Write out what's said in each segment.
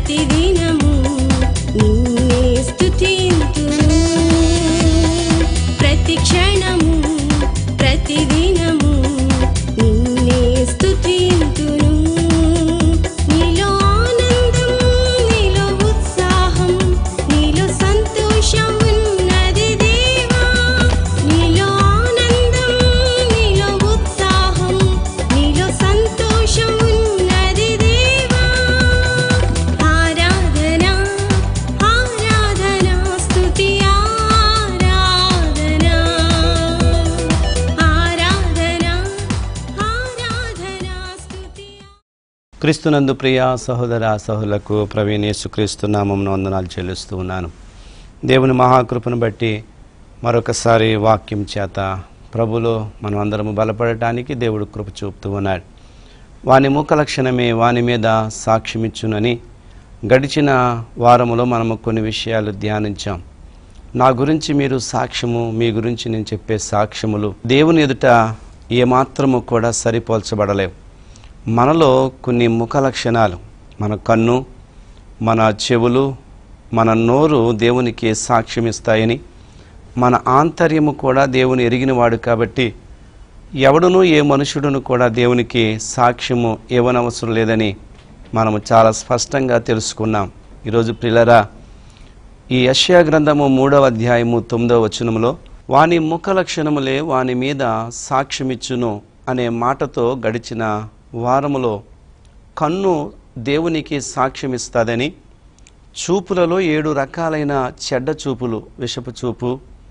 ప్రతిదినము నిన్నే స్తుతింతును ప్రతి క్షణము ప్రతిదినము నిన్నే స్తుతింతును నీలో ఆనందం నీలో ఉత్సాహం నీలో సంతోషం ఉన్నది దేవా నీలో ఆనందం నీలో ఉత్సాహం నీలో సంతోషం ఉన్నది దేవా ఆరాధన ఆరాధన స్తుతి ఆరాధన ఆరాధన ఆరాధన స్తుతి క్రీస్తునందు ప్రియ సహోదర సహోదరులకు ప్రవీణ్ యేసుక్రీస్తు నామంను వందనాలు చెల్లిస్తూ ఉన్నాను దేవుని మహాకృపను బట్టి మరొకసారి వాక్యం చేత ప్రభులో మనం అందరము బలపడటానికి దేవుడు కృప చూపుతూ ఉన్నాడు వాని ముఖ లక్షణమే వాని మీద సాక్ష్యమిచ్చునని గడిచిన వారములో మనము కొన్ని విషయాలు ధ్యానించాం నా గురించి మీరు సాక్ష్యము మీ గురించి నేను చెప్పే సాక్ష్యములు దేవుని ఎదుట ఏమాత్రము కూడా సరిపోల్చబడలేవు మనలో కొన్ని ముఖ లక్షణాలు మన కన్ను మన చెవులు మన నోరు దేవునికి సాక్ష్యం ఇస్తాయని మన ఆంతర్యము కూడా దేవుని ఎరిగినవాడు కాబట్టి ఎవడును ఏ మనుషుడును కూడా దేవునికి సాక్ష్యము ఇవ్వనవసరం లేదని మనము చాలా స్పష్టంగా తెలుసుకున్నాం ఈరోజు ప్రిలరా ఈ యశ్యా గ్రంథము మూడవ అధ్యాయము తొమ్మిదవ వచనములో వాని ముఖ లక్షణములే వాని మీద సాక్ష్యమిచ్చును అనే మాటతో గడిచిన వారములో కన్ను దేవునికి సాక్ష్యమిస్తుందని చూపులలో ఏడు రకాలైన చెడ్డ చూపులు విషపు చూపు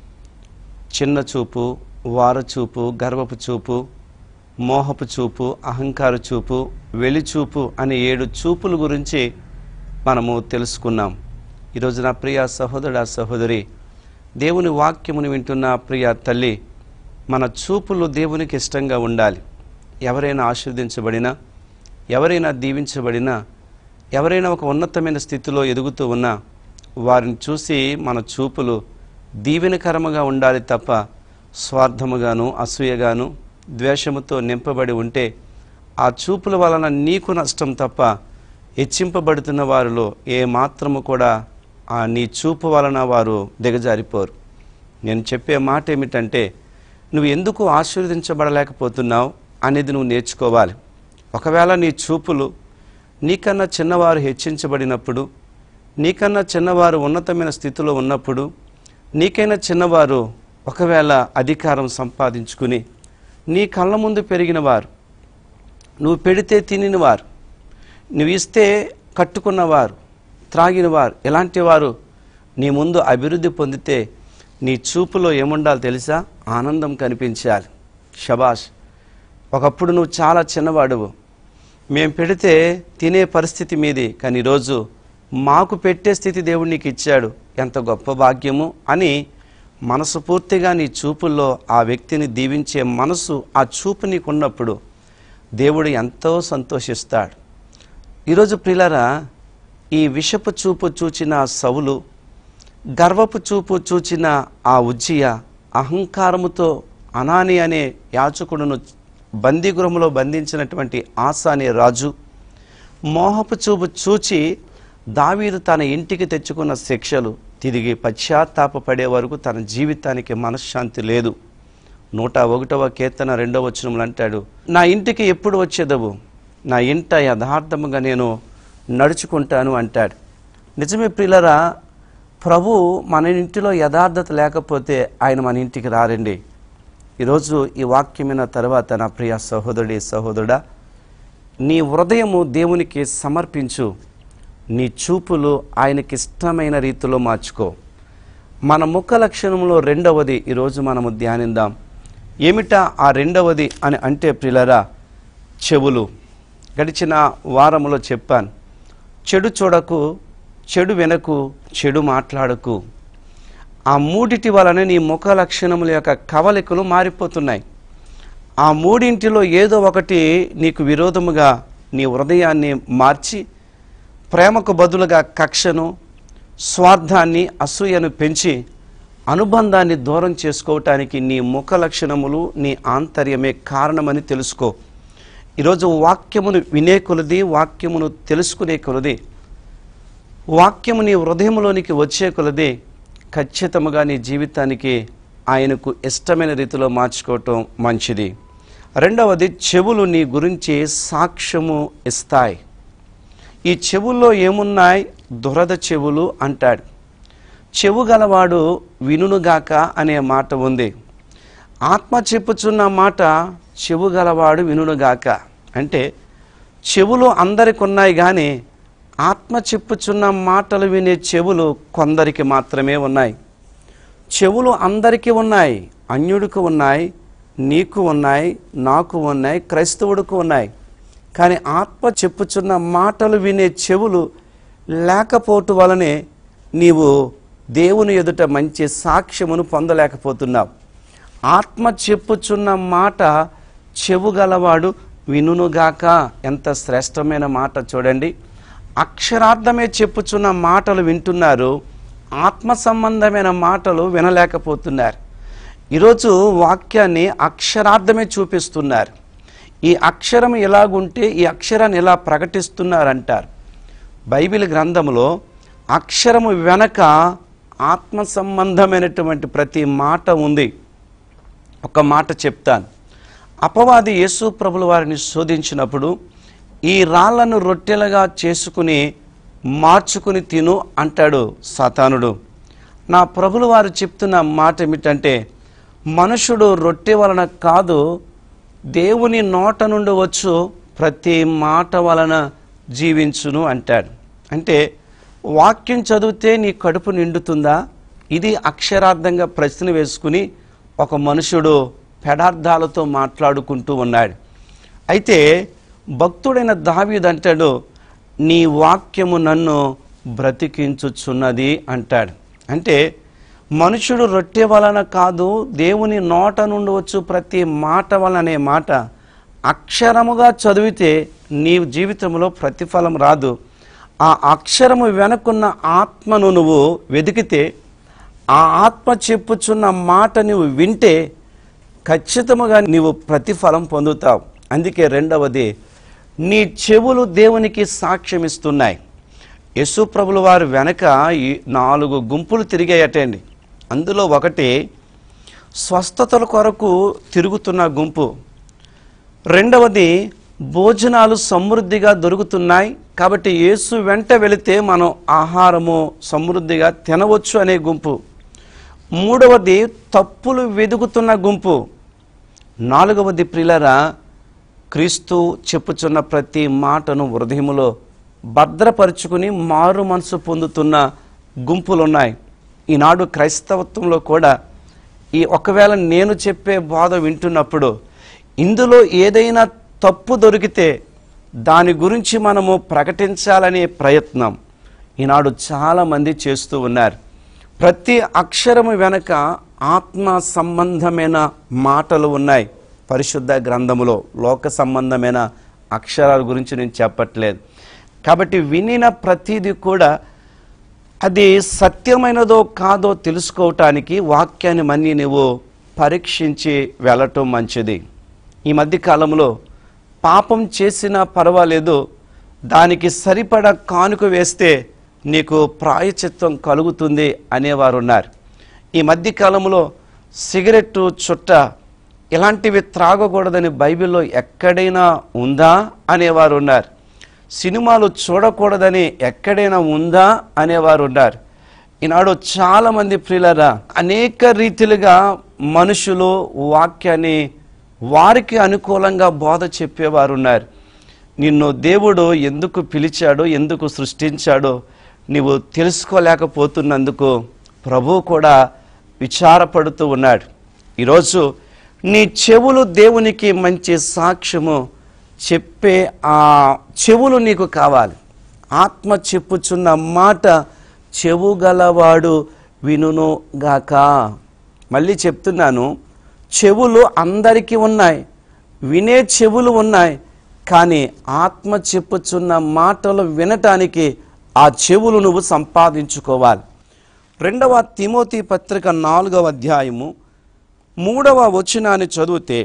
చిన్న చూపు వారచూపు గర్వపు చూపు మోహపు చూపు అహంకార చూపు వెలిచూపు అనే ఏడు చూపుల గురించి మనము తెలుసుకున్నాం ఈరోజు నా ప్రియ సహోదరుడ సహోదరి దేవుని వాక్యమును వింటున్న ప్రియ తల్లి మన చూపులు దేవునికి ఇష్టంగా ఉండాలి ఎవరైనా ఆశీర్వదించబడినా ఎవరైనా దీవించబడినా ఎవరైనా ఒక ఉన్నతమైన స్థితిలో ఎదుగుతూ ఉన్నా వారిని చూసి మన చూపులు దీవెనకరముగా ఉండాలి తప్ప స్వార్థముగాను అసూయగాను ద్వేషముతో నింపబడి ఉంటే ఆ చూపుల వలన నీకు నష్టం తప్ప హెచ్చింపబడుతున్న వారిలో ఏ మాత్రము కూడా ఆ నీ చూపు వలన వారు దిగజారిపోరు నేను చెప్పే మాట ఏమిటంటే నువ్వు ఎందుకు ఆశీర్వదించబడలేకపోతున్నావు అనేది నువ్వు నేర్చుకోవాలి ఒకవేళ నీ చూపులు నీకన్నా చిన్నవారు హెచ్చించబడినప్పుడు నీకన్నా చిన్నవారు ఉన్నతమైన స్థితిలో ఉన్నప్పుడు నీకైనా చిన్నవారు ఒకవేళ అధికారం సంపాదించుకుని నీ కళ్ళ ముందు పెరిగిన వారు నువ్వు పెడితే తినినవారు నువ్వు ఇస్తే కట్టుకున్నవారు త్రాగినవారు ఎలాంటి వారు నీ ముందు అభివృద్ధి పొందితే నీ చూపులో ఏముండాలి తెలుసా ఆనందం కనిపించాలి షబాష్ ఒకప్పుడు నువ్వు చాలా చిన్నవాడువు మేము పెడితే తినే పరిస్థితి మీది కానీ ఈరోజు మాకు పెట్టే స్థితి దేవుడు నీకు ఇచ్చాడు ఎంత గొప్ప భాగ్యము అని మనసు పూర్తిగా నీ చూపుల్లో ఆ వ్యక్తిని దీవించే మనసు ఆ చూపు నీకున్నప్పుడు దేవుడు ఎంతో సంతోషిస్తాడు ఈరోజు ప్రిలరా ఈ విషపు చూపు చూచిన సౌలు గర్వపు చూపు చూచిన ఆ ఉజ్జియ అహంకారముతో అనాని అనే యాచకుడును బందీగృహంలో బంధించినటువంటి ఆశ అనే రాజు మోహపు చూపు చూచి దావీదు తన ఇంటికి తెచ్చుకున్న శిక్షలు తిరిగి పశ్చాత్తాపపడే వరకు తన జీవితానికి మనశ్శాంతి లేదు నూట ఒకటవ కీర్తన రెండవ వచనములు అంటాడు నా ఇంటికి ఎప్పుడు వచ్చేదవు నా ఇంట యథార్థముగా నేను నడుచుకుంటాను అంటాడు నిజమే ప్రియులరా ప్రభు మన ఇంటిలో యథార్థత లేకపోతే ఆయన మన ఇంటికి రారండి ఈరోజు ఈ వాక్యమైన తర్వాత నా ప్రియ సహోదరుడి సహోదరుడా నీ హృదయము దేవునికి సమర్పించు నీ చూపులు ఆయనకి ఇష్టమైన రీతిలో మార్చుకో మన ముఖ లక్షణంలో రెండవది ఈరోజు మనము ధ్యానిద్దాం ఏమిటా ఆ రెండవది అని అంటే ప్రిలరా చెవులు గడిచిన వారములో చెప్పాను చెడు చూడకు చెడు వినకు చెడు మాట్లాడకు ఆ మూడిటి వలన నీ ముఖ లక్షణముల యొక్క కవలికలు మారిపోతున్నాయి ఆ మూడింటిలో ఏదో ఒకటి నీకు విరోధముగా నీ హృదయాన్ని మార్చి ప్రేమకు బదులుగా కక్షను స్వార్థాన్ని అసూయను పెంచి అనుబంధాన్ని దూరం చేసుకోవటానికి నీ ముఖ లక్షణములు నీ ఆంతర్యమే కారణమని తెలుసుకో ఈరోజు వాక్యమును వినే కొలది వాక్యమును తెలుసుకునే కొలది వాక్యము నీ హృదయంలోనికి వచ్చే కొలది ఖచ్చితంగా నీ జీవితానికి ఆయనకు ఇష్టమైన రీతిలో మార్చుకోవటం మంచిది రెండవది చెవులు నీ గురించి సాక్ష్యము ఇస్తాయి ఈ చెవుల్లో ఏమున్నాయి దురద చెవులు అంటాడు చెవు గలవాడు వినుగాక అనే మాట ఉంది ఆత్మ చెప్పుచున్న మాట చెవు గలవాడు వినుగాక అంటే చెవులు అందరికి ఉన్నాయి కానీ ఆత్మ చెప్పుచున్న మాటలు వినే చెవులు కొందరికి మాత్రమే ఉన్నాయి చెవులు అందరికీ ఉన్నాయి అన్యుడికి ఉన్నాయి నీకు ఉన్నాయి నాకు ఉన్నాయి క్రైస్తవుడికి ఉన్నాయి కానీ ఆత్మ చెప్పుచున్న మాటలు వినే చెవులు లేకపోవటం వలనే నీవు దేవుని ఎదుట మంచి సాక్ష్యమును పొందలేకపోతున్నావు ఆత్మ చెప్పుచున్న మాట చెవు గలవాడు వినుగాక ఎంత శ్రేష్టమైన మాట చూడండి అక్షరార్థమే చెప్పుచున్న మాటలు వింటున్నారు ఆత్మ సంబంధమైన మాటలు వినలేకపోతున్నారు ఈరోజు వాక్యాన్ని అక్షరార్థమే చూపిస్తున్నారు ఈ అక్షరం ఎలాగుంటే ఈ అక్షరాన్ని ఎలా ప్రకటిస్తున్నారంటారు బైబిల్ గ్రంథములో అక్షరము వెనక ఆత్మ సంబంధమైనటువంటి ప్రతి మాట ఉంది ఒక మాట చెప్తాను అపవాది యేసు ప్రభుల వారిని శోధించినప్పుడు ఈ రాళ్లను రొట్టెలుగా చేసుకుని మార్చుకుని తిను అంటాడు సాతానుడు నా ప్రభుల వారు చెప్తున్న మాట ఏమిటంటే మనుషుడు రొట్టె వలన కాదు దేవుని నోట నుండి వచ్చు ప్రతి మాట వలన జీవించును అంటాడు అంటే వాక్యం చదివితే నీ కడుపు నిండుతుందా ఇది అక్షరార్థంగా ప్రశ్న వేసుకుని ఒక మనుషుడు పెడార్థాలతో మాట్లాడుకుంటూ ఉన్నాడు అయితే భక్తుడైన దావీదంటాడు నీ వాక్యము నన్ను బ్రతికించుచున్నది అంటాడు అంటే మనుషుడు రొట్టె వలన కాదు దేవుని నోట నుండి వచ్చు ప్రతి మాట వలన అనే మాట అక్షరముగా చదివితే నీ జీవితంలో ప్రతిఫలం రాదు ఆ అక్షరము వెనకున్న ఆత్మను నువ్వు వెతికితే ఆ ఆత్మ చెప్పుచున్న మాట నువ్వు వింటే ఖచ్చితముగా నీవు ప్రతిఫలం పొందుతావు అందుకే రెండవది నీ చెవులు దేవునికి సాక్ష్యం ఇస్తున్నాయి యేసు ప్రభుల వారు వెనక ఈ నాలుగు గుంపులు తిరిగాయటండి అందులో ఒకటి స్వస్థతల కొరకు తిరుగుతున్న గుంపు రెండవది భోజనాలు సమృద్ధిగా దొరుకుతున్నాయి కాబట్టి యేసు వెంట వెళితే మనం ఆహారము సమృద్ధిగా తినవచ్చు అనే గుంపు మూడవది తప్పులు వెదుగుతున్న గుంపు నాలుగవది ప్రిలరా క్రీస్తు చెప్పుచున్న ప్రతి మాటను హృదయములో భద్రపరుచుకుని మారు మనసు పొందుతున్న గుంపులున్నాయి ఈనాడు క్రైస్తవత్వంలో కూడా ఈ ఒకవేళ నేను చెప్పే బాధ వింటున్నప్పుడు ఇందులో ఏదైనా తప్పు దొరికితే దాని గురించి మనము ప్రకటించాలనే ప్రయత్నం ఈనాడు చాలామంది చేస్తూ ఉన్నారు ప్రతి అక్షరము వెనక ఆత్మ సంబంధమైన మాటలు ఉన్నాయి పరిశుద్ధ గ్రంథములో లోక సంబంధమైన అక్షరాల గురించి నేను చెప్పట్లేదు కాబట్టి వినిన ప్రతిదీ కూడా అది సత్యమైనదో కాదో తెలుసుకోవటానికి వాక్యాన్ని మన్ని నువ్వు పరీక్షించి వెళ్ళటం మంచిది ఈ మధ్య కాలంలో పాపం చేసినా పర్వాలేదు దానికి సరిపడ కానుక వేస్తే నీకు ప్రాయచిత్వం కలుగుతుంది అనేవారు ఉన్నారు ఈ మధ్య కాలంలో సిగరెట్టు చుట్ట ఇలాంటివి త్రాగకూడదని బైబిల్లో ఎక్కడైనా ఉందా అనేవారు ఉన్నారు సినిమాలు చూడకూడదని ఎక్కడైనా ఉందా అనేవారు ఉన్నారు ఈనాడు చాలామంది ప్రియులరా అనేక రీతిలుగా మనుషులు వాక్యాన్ని వారికి అనుకూలంగా బోధ చెప్పేవారు ఉన్నారు నిన్ను దేవుడు ఎందుకు పిలిచాడో ఎందుకు సృష్టించాడో నీవు తెలుసుకోలేకపోతున్నందుకు ప్రభు కూడా విచారపడుతూ ఉన్నాడు ఈరోజు నీ చెవులు దేవునికి మంచి సాక్ష్యము చెప్పే ఆ చెవులు నీకు కావాలి ఆత్మ చెప్పుచున్న మాట చెవు గలవాడు వినును గాక మళ్ళీ చెప్తున్నాను చెవులు అందరికీ ఉన్నాయి వినే చెవులు ఉన్నాయి కానీ ఆత్మ చెప్పుచున్న మాటలు వినటానికి ఆ చెవులు నువ్వు సంపాదించుకోవాలి రెండవ తిమోతి పత్రిక నాలుగవ అధ్యాయము మూడవ వచనాన్ని చదివితే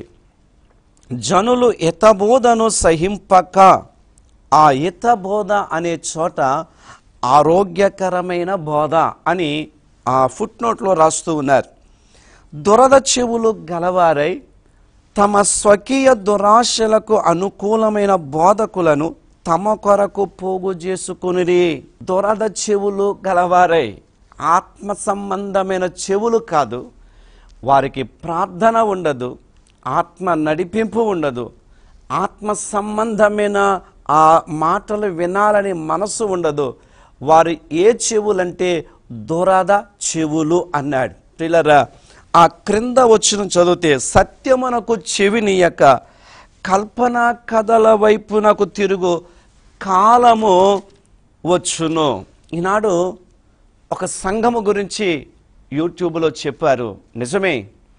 జనులు ఎతబోధను సహింపక ఆ ఎతబోధ అనే చోట ఆరోగ్యకరమైన బోధ అని ఆ ఫుట్ నోట్లో రాస్తూ ఉన్నారు దురద చెవులు గలవారై తమ స్వకీయ దురాశలకు అనుకూలమైన బోధకులను తమ కొరకు పోగు చేసుకునిరి దురద చెవులు గలవారై ఆత్మ సంబంధమైన చెవులు కాదు వారికి ప్రార్థన ఉండదు ఆత్మ నడిపింపు ఉండదు ఆత్మ సంబంధమైన ఆ మాటలు వినాలని మనసు ఉండదు వారు ఏ చెవులంటే దురద చెవులు అన్నాడు పిల్లరా ఆ క్రింద వచ్చిన చదివితే సత్యమునకు చెవినీయక కల్పన కథల వైపునకు తిరుగు కాలము వచ్చును ఈనాడు ఒక సంఘము గురించి యూట్యూబ్లో చెప్పారు నిజమే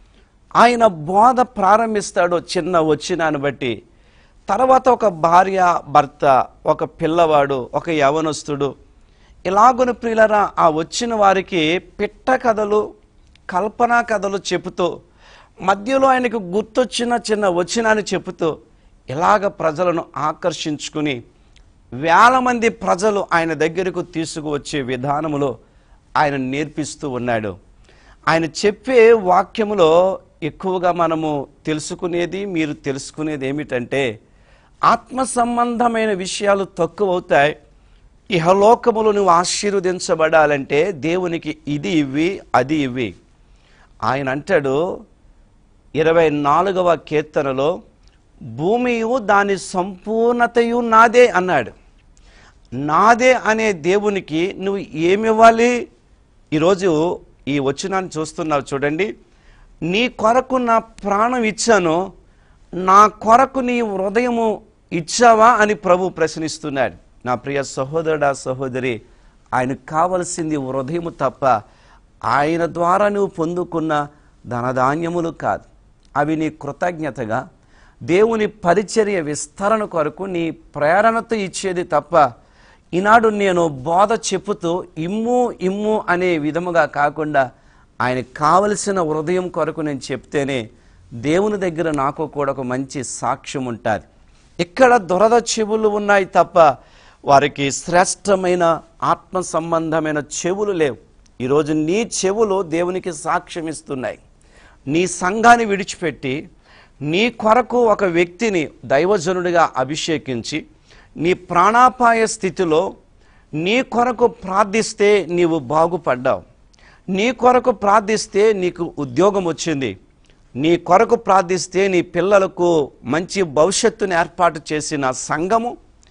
ఆయన బోధ ప్రారంభిస్తాడు చిన్న వచ్చినాన్ని బట్టి తర్వాత ఒక భార్య భర్త ఒక పిల్లవాడు ఒక యవనస్తుడు ఇలాగున ప్రియులరా ఆ వచ్చిన వారికి పిట్ట కథలు కల్పనా కథలు చెబుతూ మధ్యలో ఆయనకు గుర్తొచ్చిన చిన్న వచ్చినాన్ని చెబుతూ ఇలాగ ప్రజలను ఆకర్షించుకుని వేల మంది ప్రజలు ఆయన దగ్గరకు తీసుకువచ్చే విధానములో ఆయన నేర్పిస్తూ ఉన్నాడు ఆయన చెప్పే వాక్యములో ఎక్కువగా మనము తెలుసుకునేది మీరు తెలుసుకునేది ఏమిటంటే ఆత్మ సంబంధమైన విషయాలు తక్కువ అవుతాయి ఇహలోకములు నువ్వు ఆశీర్వదించబడాలంటే దేవునికి ఇది ఇవ్వి అది ఇవ్వి ఆయన అంటాడు ఇరవై నాలుగవ కీర్తనలో భూమియు దాని సంపూర్ణతయు నాదే అన్నాడు నాదే అనే దేవునికి నువ్వు ఏమివ్వాలి ఈరోజు ఈ వచనాన్ని చూస్తున్నావు చూడండి నీ కొరకు నా ప్రాణం ఇచ్చాను నా కొరకు నీ హృదయము ఇచ్చావా అని ప్రభు ప్రశ్నిస్తున్నాడు నా ప్రియ సహోదరుడా సహోదరి ఆయనకు కావలసింది హృదయము తప్ప ఆయన ద్వారా నువ్వు పొందుకున్న ధనధాన్యములు కాదు అవి నీ కృతజ్ఞతగా దేవుని పరిచర్య విస్తరణ కొరకు నీ ప్రేరణతో ఇచ్చేది తప్ప ఈనాడు నేను బోధ చెప్పుతూ ఇమ్ము ఇమ్ము అనే విధముగా కాకుండా ఆయనకు కావలసిన హృదయం కొరకు నేను చెప్తేనే దేవుని దగ్గర నాకు కూడా ఒక మంచి సాక్ష్యం ఉంటుంది ఇక్కడ దురద చెవులు ఉన్నాయి తప్ప వారికి శ్రేష్టమైన ఆత్మ సంబంధమైన చెవులు లేవు ఈరోజు నీ చెవులు దేవునికి సాక్ష్యం ఇస్తున్నాయి నీ సంఘాన్ని విడిచిపెట్టి నీ కొరకు ఒక వ్యక్తిని దైవజనుడిగా అభిషేకించి నీ ప్రాణాపాయ స్థితిలో నీ కొరకు ప్రార్థిస్తే నీవు బాగుపడ్డావు నీ కొరకు ప్రార్థిస్తే నీకు ఉద్యోగం వచ్చింది నీ కొరకు ప్రార్థిస్తే నీ పిల్లలకు మంచి భవిష్యత్తును ఏర్పాటు చేసిన సంఘము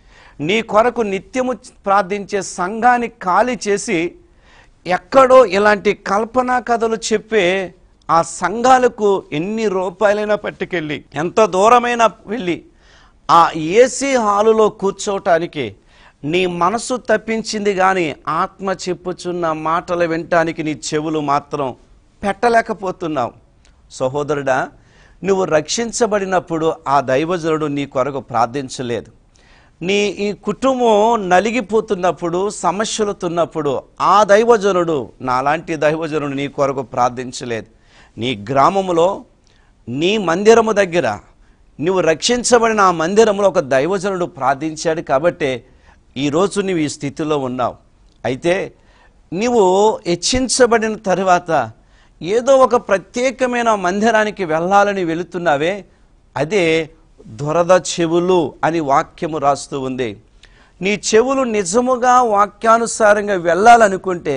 నీ కొరకు నిత్యము ప్రార్థించే సంఘాన్ని ఖాళీ చేసి ఎక్కడో ఇలాంటి కల్పనా కథలు చెప్పే ఆ సంఘాలకు ఎన్ని రూపాయలైనా పట్టుకెళ్ళి ఎంత దూరమైనా వెళ్ళి ఆ ఏసీ హాలులో కూర్చోవటానికి నీ మనసు తప్పించింది కానీ ఆత్మ చెప్పుచున్న మాటలు వినటానికి నీ చెవులు మాత్రం పెట్టలేకపోతున్నావు సహోదరుడా నువ్వు రక్షించబడినప్పుడు ఆ దైవజనుడు నీ కొరకు ప్రార్థించలేదు నీ ఈ కుటుంబం నలిగిపోతున్నప్పుడు సమస్యలుతున్నప్పుడు ఆ దైవజనుడు నాలాంటి దైవజనుడు నీ కొరకు ప్రార్థించలేదు నీ గ్రామములో నీ మందిరము దగ్గర నువ్వు రక్షించబడిన ఆ మందిరంలో ఒక దైవజనుడు ప్రార్థించాడు కాబట్టే ఈరోజు నువ్వు ఈ స్థితిలో ఉన్నావు అయితే నీవు హెచ్చించబడిన తరువాత ఏదో ఒక ప్రత్యేకమైన మందిరానికి వెళ్ళాలని వెళుతున్నావే అదే దురద చెవులు అని వాక్యము రాస్తూ ఉంది నీ చెవులు నిజముగా వాక్యానుసారంగా వెళ్ళాలనుకుంటే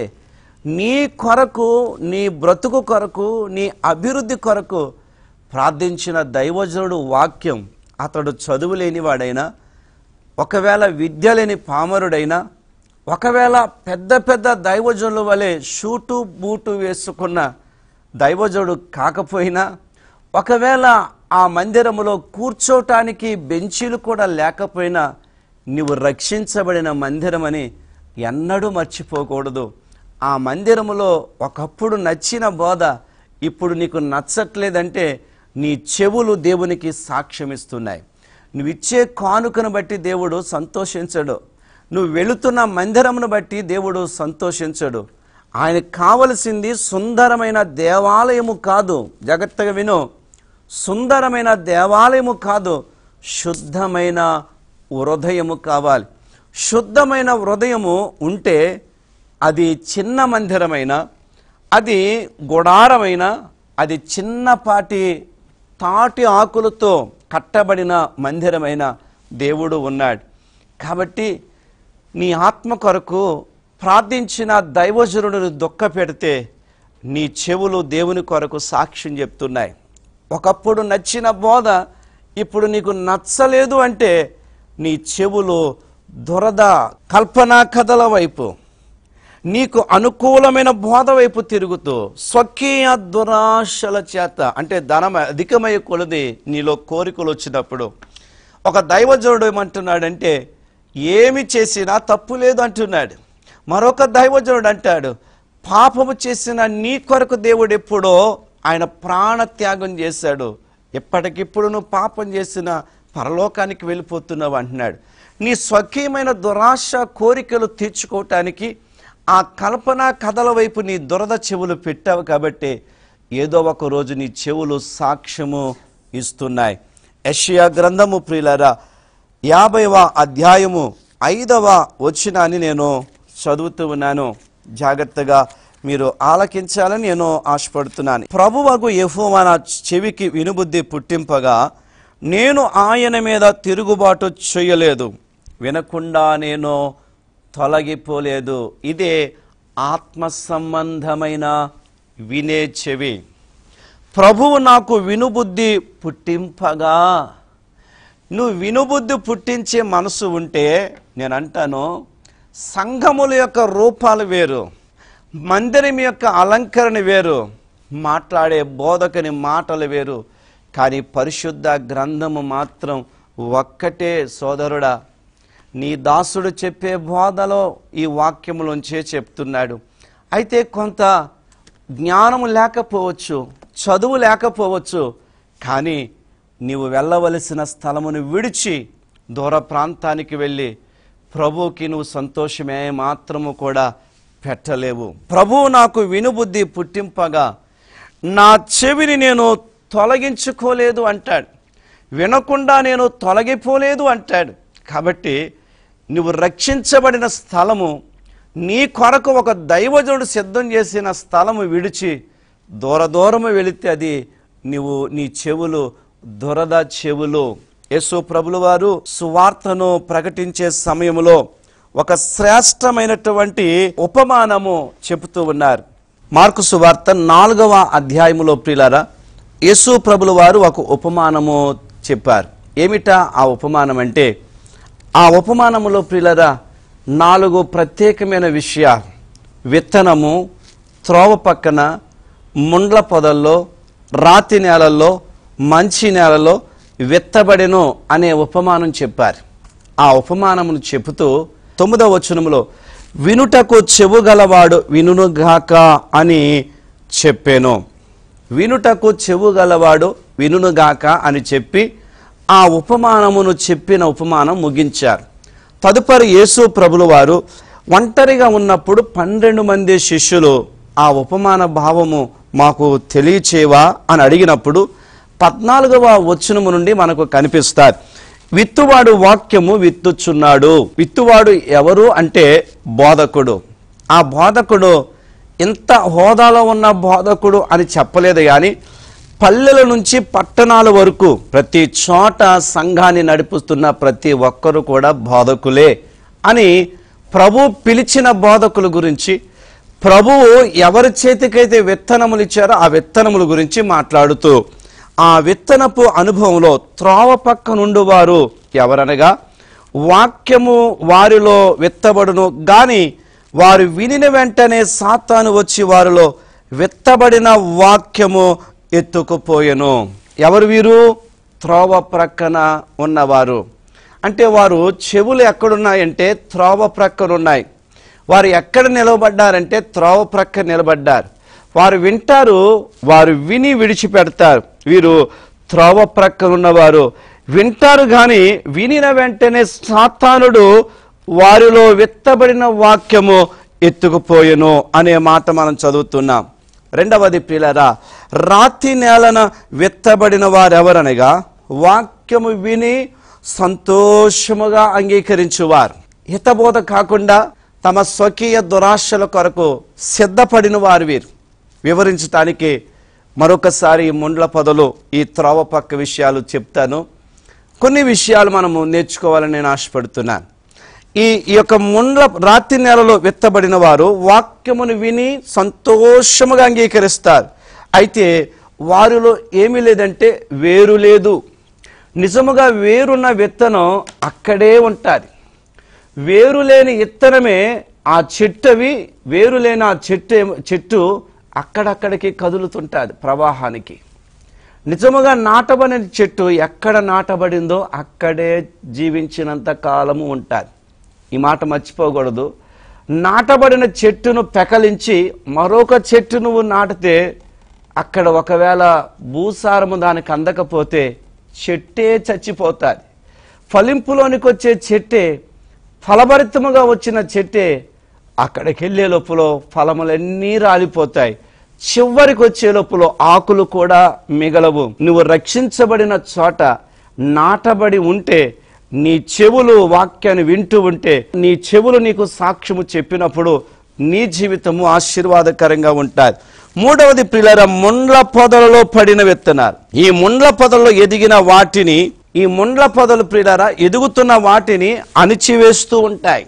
నీ కొరకు నీ బ్రతుకు కొరకు నీ అభివృద్ధి కొరకు ప్రార్థించిన దైవజనుడు వాక్యం అతడు చదువు లేనివాడైనా ఒకవేళ విద్య లేని పామరుడైనా ఒకవేళ పెద్ద పెద్ద దైవజనుల వలె షూటు బూటు వేసుకున్న దైవజనుడు కాకపోయినా ఒకవేళ ఆ మందిరములో కూర్చోటానికి బెంచీలు కూడా లేకపోయినా నీవు రక్షించబడిన మందిరమని ఎన్నడూ మర్చిపోకూడదు ఆ మందిరములో ఒకప్పుడు నచ్చిన బోధ ఇప్పుడు నీకు నచ్చట్లేదంటే నీ చెవులు దేవునికి సాక్ష్యమిస్తున్నాయి నువ్వు ఇచ్చే కానుకను బట్టి దేవుడు సంతోషించడు నువ్వు వెళుతున్న మందిరమును బట్టి దేవుడు సంతోషించడు ఆయనకు కావలసింది సుందరమైన దేవాలయము కాదు జాగ్రత్తగా విను సుందరమైన దేవాలయము కాదు శుద్ధమైన హృదయము కావాలి శుద్ధమైన హృదయము ఉంటే అది చిన్న మందిరమైన అది గుడారమైన అది చిన్నపాటి తాటి ఆకులతో కట్టబడిన మందిరమైన దేవుడు ఉన్నాడు కాబట్టి నీ ఆత్మ కొరకు ప్రార్థించిన దైవజనుడిని దుఃఖ పెడితే నీ చెవులు దేవుని కొరకు సాక్ష్యం చెప్తున్నాయి ఒకప్పుడు నచ్చిన బోధ ఇప్పుడు నీకు నచ్చలేదు అంటే నీ చెవులు దురద కల్పనా కథల వైపు నీకు అనుకూలమైన బోధ వైపు తిరుగుతూ స్వకీయ దురాశల చేత అంటే ధనం అధికమయ్యే కొలది నీలో కోరికలు వచ్చినప్పుడు ఒక దైవజనుడు ఏమంటున్నాడంటే ఏమి చేసినా తప్పు లేదు అంటున్నాడు మరొక దైవజనుడు అంటాడు పాపము చేసిన నీ కొరకు దేవుడు ఎప్పుడో ఆయన ప్రాణ త్యాగం చేశాడు ఎప్పటికిప్పుడు నువ్వు పాపం చేసిన పరలోకానికి వెళ్ళిపోతున్నావు అంటున్నాడు నీ స్వకీయమైన దురాశ కోరికలు తీర్చుకోవటానికి ఆ కల్పన కథల వైపు నీ దురద చెవులు పెట్టావు కాబట్టి ఏదో ఒక రోజు నీ చెవులు సాక్ష్యము ఇస్తున్నాయి యెషయా గ్రంథము ప్రియులరా యాభైవ అధ్యాయము ఐదవ వచ్చినాన్ని నేను చదువుతూ ఉన్నాను జాగ్రత్తగా మీరు ఆలకించాలని నేను ఆశపడుతున్నాను ప్రభువగు యెహోవా నా చెవికి వినుబుద్ధి పుట్టింపగా నేను ఆయన మీద తిరుగుబాటు చేయలేదు వినకుండా నేను తొలగిపోలేదు ఇదే ఆత్మ సంబంధమైన వినే చెవి ప్రభువు నాకు వినుబుద్ధి పుట్టింపగా నువ్వు వినుబుద్ధి పుట్టించే మనసు ఉంటే నేను అంటాను సంఘముల యొక్క రూపాలు వేరు మందిరం యొక్క అలంకరణ వేరు మాట్లాడే బోధకుని మాటలు వేరు కానీ పరిశుద్ధ గ్రంథము మాత్రం ఒక్కటే సోదరుడా నీ దాసుడు చెప్పే బోధలో ఈ వాక్యములోంచే చెప్తున్నాడు అయితే కొంత జ్ఞానము లేకపోవచ్చు చదువు లేకపోవచ్చు కానీ నీవు వెళ్ళవలసిన స్థలమును విడిచి దూర ప్రాంతానికి వెళ్ళి ప్రభువుకి నువ్వు సంతోషమే మాత్రము కూడా పెట్టలేవు ప్రభువు నాకు వినుబుద్ధి పుట్టింపగా నా చెవిని నేను తొలగించుకోలేదు అంటాడు వినకుండా నేను తొలగిపోలేదు అంటాడు కాబట్టి నువ్వు రక్షించబడిన స్థలము నీ కొరకు ఒక దైవజనుడు సిద్ధం చేసిన స్థలము విడిచి దూర దూరము వెళితే అది నువ్వు నీ చెవులు దురద చెవులు యేసు ప్రభుల వారు సువార్తను ప్రకటించే సమయంలో ఒక శ్రేష్టమైనటువంటి ఉపమానము చెబుతూ ఉన్నారు మార్కు సువార్త నాలుగవ అధ్యాయములో ప్రియులారా యేసు ప్రభుల వారు ఒక ఉపమానము చెప్పారు ఏమిటా ఆ ఉపమానం అంటే ఆ ఉపమానములో ప్రియులరా నాలుగు ప్రత్యేకమైన విషయాలు విత్తనము త్రోవ పక్కన ముండ్ల పొదల్లో రాతి నేలల్లో మంచి నేలలో విత్తబడెను అనే ఉపమానం చెప్పారు ఆ ఉపమానమును చెబుతూ తొమ్మిదవ వచనములో వినుటకు చెవు గలవాడు వినుగాక అని చెప్పాను వినుటకు చెవు గలవాడు వినుగాక అని చెప్పి ఆ ఉపమానమును చెప్పిన ఉపమానం ముగించారు తదుపరి యేసు ప్రభులు వారు ఒంటరిగా ఉన్నప్పుడు పన్నెండు మంది శిష్యులు ఆ ఉపమాన భావము మాకు తెలియచేవా అని అడిగినప్పుడు పద్నాలుగవ వచనము నుండి మనకు కనిపిస్తారు విత్తువాడు వాక్యము విత్తుచున్నాడు విత్తువాడు ఎవరు అంటే బోధకుడు ఆ బోధకుడు ఇంత హోదాలో ఉన్న బోధకుడు అని చెప్పలేదు కానీ పల్లెల నుంచి పట్టణాల వరకు ప్రతి చోట సంఘాన్ని నడిపిస్తున్న ప్రతి ఒక్కరు కూడా బోధకులే అని ప్రభు పిలిచిన బోధకుల గురించి ప్రభువు ఎవరి చేతికైతే విత్తనములు ఇచ్చారో ఆ విత్తనముల గురించి మాట్లాడుతూ ఆ విత్తనపు అనుభవంలో త్రోవ పక్క నుండి వారు ఎవరనగా వాక్యము వారిలో విత్తబడును గాని వారు వినిన వెంటనే సాతాను వచ్చి వారిలో విత్తబడిన వాక్యము ఎత్తుకుపోయెను ఎవరు వీరు త్రోవ ప్రక్కన ఉన్నవారు అంటే వారు చెవులు ఎక్కడున్నాయంటే త్రోవ ప్రక్కన ఉన్నాయి వారు ఎక్కడ నిలబడ్డారంటే త్రోవ ప్రక్క నిలబడ్డారు వారు వింటారు వారు విని విడిచిపెడతారు వీరు త్రోవ ప్రక్కన ఉన్నవారు వింటారు కానీ వినిన వెంటనే సాతానుడు వారిలో విత్తబడిన వాక్యము ఎత్తుకుపోయెను అనే మాట మనం చదువుతున్నాం రెండవది ప్రియులరా రాతి నేలన విత్తబడిన వారెవరనగా వాక్యము విని సంతోషముగా అంగీకరించువారు హితబోధ కాకుండా తమ స్వకీయ దురాశల కొరకు సిద్ధపడిన వారు వీరు వివరించటానికి మరొకసారి ఈ ముండ్ల పొదలు ఈ త్రోవ పక్క విషయాలు చెప్తాను కొన్ని విషయాలు మనము నేర్చుకోవాలని నేను ఆశపడుతున్నాను ఈ ఈ యొక్క ముండ్ల రాత్రి నెలలో విత్తబడిన వారు వాక్యమును విని సంతోషముగా అంగీకరిస్తారు అయితే వారిలో ఏమీ లేదంటే వేరు లేదు నిజముగా వేరున్న విత్తనం అక్కడే ఉంటుంది వేరు లేని ఇత్తనమే ఆ చెట్టువి వేరు లేని ఆ చెట్టు ఏమో- చెట్టు అక్కడక్కడికి కదులుతుంటుంది ప్రవాహానికి నిజముగా నాటబడిన చెట్టు ఎక్కడ నాటబడిందో అక్కడే జీవించినంత కాలము ఉంటుంది ఈ మాట మర్చిపోకూడదు నాటబడిన చెట్టును పెకలించి మరొక చెట్టు నువ్వు నాటితే అక్కడ ఒకవేళ భూసారము దానికి అందకపోతే చెట్టే చచ్చిపోతుంది ఫలింపులోనికి వచ్చే చెట్టే ఫలభరితముగా వచ్చిన చెట్టే అక్కడికి వెళ్ళే లోపల ఫలములన్నీ రాలిపోతాయి చివరికి వచ్చే లోపల ఆకులు కూడా మిగలవు నువ్వు రక్షించబడిన చోట నాటబడి ఉంటే నీ చెవులు వాక్యాన్ని వింటూ ఉంటే నీ చెవులు నీకు సాక్ష్యము చెప్పినప్పుడు నీ జీవితము ఆశీర్వాదకరంగా ఉంటుంది మూడవది పిల్లర ముండ్ల పొదలలో పడిన విత్తనాలు ఈ ముండ్ల పొదల్లో ఎదిగిన వాటిని ఈ ముండ్ల పొదలు ప్రియులారా ఎదుగుతున్న వాటిని అణిచివేస్తూ ఉంటాయి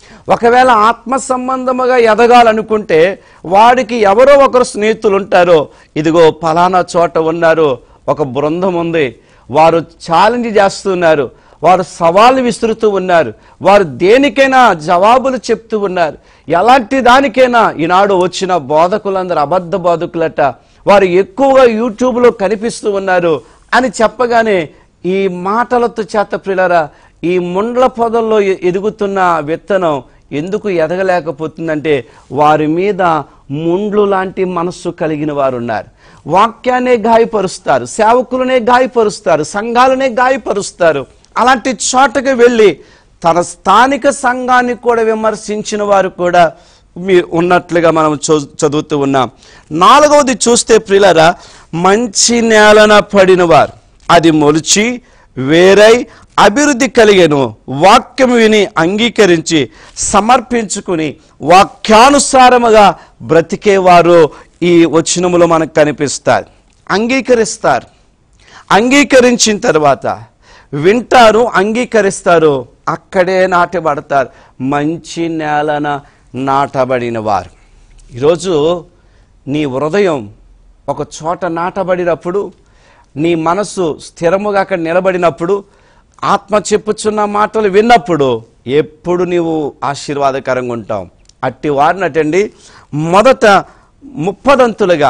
ఒకవేళ ఆత్మ సంబంధముగా ఎదగాలనుకుంటే వాడికి ఎవరో ఒకరు స్నేహితులు ఉంటారో ఇదిగో ఫలానా చోట ఉన్నారు ఒక బృందం ఉంది వారు ఛాలెంజ్ చేస్తున్నారు వారు సవాళ్ళు విసురుతూ ఉన్నారు వారు దేనికైనా జవాబులు చెప్తూ ఉన్నారు ఎలాంటి దానికైనా ఈనాడు వచ్చిన బోధకులందరూ అబద్ధ బోధకులట వారు ఎక్కువగా యూట్యూబ్లో కనిపిస్తూ ఉన్నారు అని చెప్పగానే ఈ మాటలతో చేత ప్రిలరా ఈ ముండ్ల పొదల్లో ఎ- ఎదుగుతున్న విత్తనం ఎందుకు ఎదగలేకపోతుందంటే వారి మీద ముండ్లు లాంటి మనస్సు కలిగిన వారు ఉన్నారు వాక్యాన్నే గాయపరుస్తారు సేవకులనే గాయపరుస్తారు సంఘాలనే గాయపరుస్తారు అలాంటి చోటకి వెళ్ళి తన స్థానిక సంఘాన్ని కూడా విమర్శించిన వారు కూడా మీరు ఉన్నట్లుగా మనం చూ- చదువుతూ ఉన్నాం నాలుగవది చూస్తే ప్రిలరా మంచి నేలన పడిన వారు అది మొలిచి వేరై అభివృద్ధి కలిగెను వాక్యము విని అంగీకరించి సమర్పించుకుని వాక్యానుసారముగా బ్రతికేవారు ఈ వచనములో మనకు కనిపిస్తారు అంగీకరిస్తారు అంగీకరించిన తర్వాత వింటారు అంగీకరిస్తారు అక్కడే నాటబడతారు మంచి నేలన నాటబడిన వారు ఈరోజు నీ హృదయం ఒక చోట నాటబడినప్పుడు నీ మనసు స్థిరముగా అక్కడ నిలబడినప్పుడు ఆత్మ చెప్పుచున్న మాటలు విన్నప్పుడు ఎప్పుడు నీవు ఆశీర్వాదకరంగా ఉంటావు అట్టి వారినటండి మొదట ముప్పదంతులుగా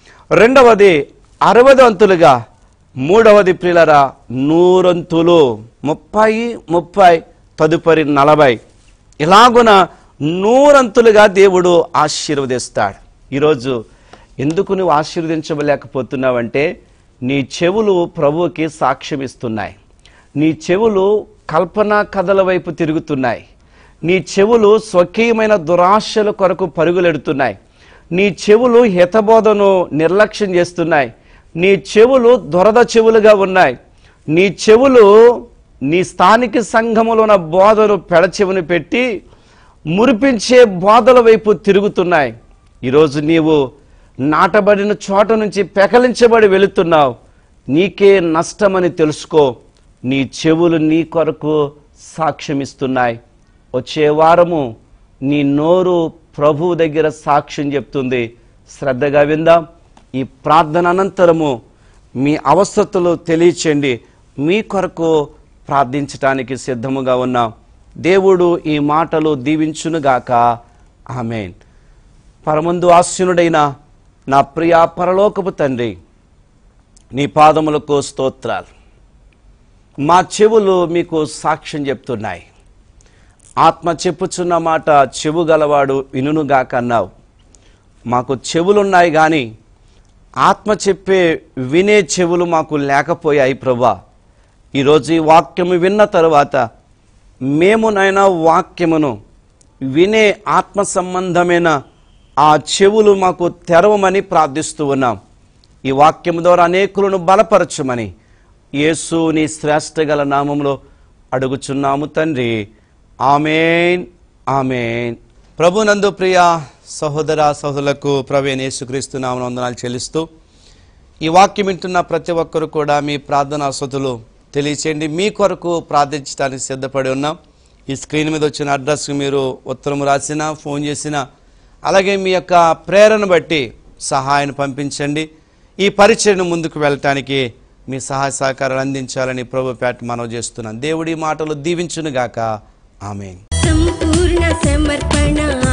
రెండవది అరవదంతులుగా మూడవది ప్రిలరా నూరంతులు ముప్పై ముప్పై తదుపరి నలభై ఇలాగున నూరంతులుగా దేవుడు ఆశీర్వదిస్తాడు ఈరోజు ఎందుకు నువ్వు ఆశీర్వదించలేకపోతున్నావంటే నీ చెవులు ప్రభువుకి సాక్ష్యం ఇస్తున్నాయి నీ చెవులు కల్పన కథల వైపు తిరుగుతున్నాయి నీ చెవులు స్వకీయమైన దురాశల కొరకు పరుగులెడుతున్నాయి నీ చెవులు హితబోధను నిర్లక్ష్యం చేస్తున్నాయి నీ చెవులు దొరద చెవులుగా ఉన్నాయి నీ చెవులు నీ స్థానిక సంఘములో ఉన్న బోధను పెడచెవుని పెట్టి మురిపించే బోధల వైపు తిరుగుతున్నాయి ఈరోజు నీవు నాటబడిన చోట నుంచి పెకలించబడి వెళుతున్నావు నీకే నష్టమని తెలుసుకో నీ చెవులు నీ కొరకు సాక్ష్యమిస్తున్నాయి వచ్చే వారము నీ నోరు ప్రభువు దగ్గర సాక్ష్యం చెప్తుంది శ్రద్ధగా విందాం ఈ ప్రార్థన అనంతరము మీ అవస్థతులు తెలియచేయండి మీ కొరకు ప్రార్థించటానికి సిద్ధముగా ఉన్నాం దేవుడు ఈ మాటలు దీవించునుగాక ఆమెన్ పరమందు ఆస్యునుడైన నా ప్రియ పరలోకపు తండ్రి నీ పాదములకు స్తోత్రాలు మా చెవులు మీకు సాక్ష్యం చెప్తున్నాయి ఆత్మ చెప్పుచున్న మాట చెవు గలవాడు వినుగాక అన్నావు మాకు చెవులున్నాయి కానీ ఆత్మ చెప్పే వినే చెవులు మాకు లేకపోయాయి ప్రభా ఈరోజు ఈ వాక్యము విన్న తరువాత మేము నైనా వాక్యమును వినే ఆత్మ సంబంధమైన ఆ చెవులు మాకు తెరవమని ప్రార్థిస్తూ ఉన్నాం ఈ వాక్యము ద్వారా అనేకులను బలపరచమని యేసు నీ శ్రేష్ఠ గల నామములో అడుగుచున్నాము తండ్రి ఆమెన్ ఆమెన్ ప్రభునందు ప్రియ సహోదర సహోదరులకు ప్రవీణ్ యేసుక్రీస్తు నామన వందనాలు చెల్లిస్తూ ఈ వాక్యం వింటున్న ప్రతి ఒక్కరు కూడా మీ ప్రార్థన వసతులు తెలియచేయండి మీ కొరకు ప్రార్థించడానికి సిద్ధపడి ఉన్నాం ఈ స్క్రీన్ మీద వచ్చిన అడ్రస్కి మీరు ఉత్తరం రాసినా ఫోన్ చేసినా అలాగే మీ యొక్క ప్రేరణ బట్టి సహాయాన్ని పంపించండి ఈ పరిచయను ముందుకు వెళ్ళటానికి మీ సహాయ సహకారాలు అందించాలని ప్రభు పేట మనవి చేస్తున్నాను దేవుడి మాటలు దీవించునుగాక ఆమెన్ సంపూర్ణ సమర్పణ